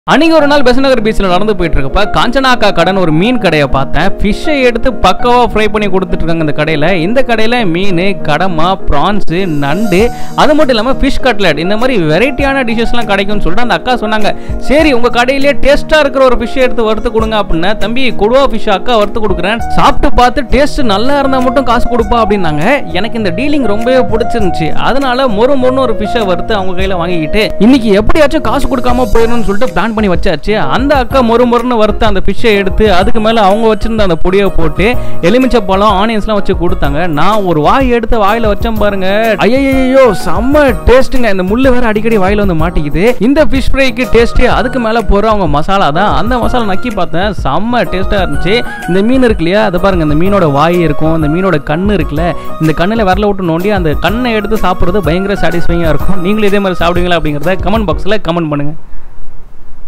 அன்னைக்கு ஒரு நாள் பெசநகர் பீச்சில் நடந்து போயிட்டு இருக்கப்ப காஞ்சனாக்கா கடன் ஒரு மீன் கடையை பார்த்தேன் ஃபிஷ்ஷை எடுத்து பக்காவா ஃப்ரை பண்ணி கொடுத்துட்டு இருக்காங்க இந்த கடையில் இந்த கடையில் மீன் கடமா ப்ரான்ஸு நண்டு அது மட்டும் இல்லாமல் ஃபிஷ் கட்லெட் இந்த மாதிரி வெரைட்டியான டிஷ்ஷஸ்லாம் கிடைக்கும்னு சொல்லிட்டு அந்த அக்கா சொன்னாங்க சரி உங்கள் கடையிலேயே டேஸ்ட்டாக இருக்கிற ஒரு ஃபிஷ்ஷை எடுத்து வறுத்து கொடுங்க அப்படின்னா தம்பி கொடுவா ஃபிஷ் அக்கா வறுத்து கொடுக்குறேன் சாப்பிட்டு பார்த்து டேஸ்ட் நல்லா இருந்தால் மட்டும் காசு கொடுப்பா அப்படின்னாங்க எனக்கு இந்த டீலிங் ரொம்பவே பிடிச்சிருந்துச்சு அதனால மொறு மொறுன்னு ஒரு ஃபிஷ்ஷை வறுத்து அவங்க கையில் வாங்கிக்கிட்டு இன்னைக்கு எப்படியாச்சும் காசு கொடுக்காம போயிடணும்னு சொல்லிட்டு பிளான் பண்ணி வச்சாச்சு அந்த அக்கா மொறு மொறுன்னு வறுத்து அந்த ஃபிஷ்ஷை எடுத்து அதுக்கு மேலே அவங்க வச்சிருந்த அந்த பொடியை போட்டு எலுமிச்சை பழம் ஆனியன்ஸ்லாம் வச்சு கொடுத்தாங்க நான் ஒரு வாய் எடுத்து வாயில வச்சேன் பாருங்க ஐயோ செம்ம டேஸ்ட்டுங்க இந்த முள்ளு வேற அடிக்கடி வாயில வந்து மாட்டிக்குது இந்த ஃபிஷ் ஃப்ரைக்கு டேஸ்ட்டு அதுக்கு மேலே போகிற அவங்க மசாலா தான் அந்த மசாலா நக்கி பார்த்தேன் செம்ம டேஸ்ட்டாக இருந்துச்சு இந்த மீன் இருக்கு இல்லையா அதை பாருங்க இந்த மீனோட வாய் இருக்கும் இந்த மீனோட கண்ணு இருக்குல்ல இந்த கண்ணில் விரல விட்டு நோண்டி அந்த கண்ணை எடுத்து சாப்பிட்றது பயங்கர சாட்டிஸ்ஃபைங்காக இருக்கும் நீங்களும் இதே மாதிரி சாப்பிடுவீங்களா அப்படிங்கிறத கமெண்ட் பாக்ஸில் கமெண்ட் பண்ணுங்க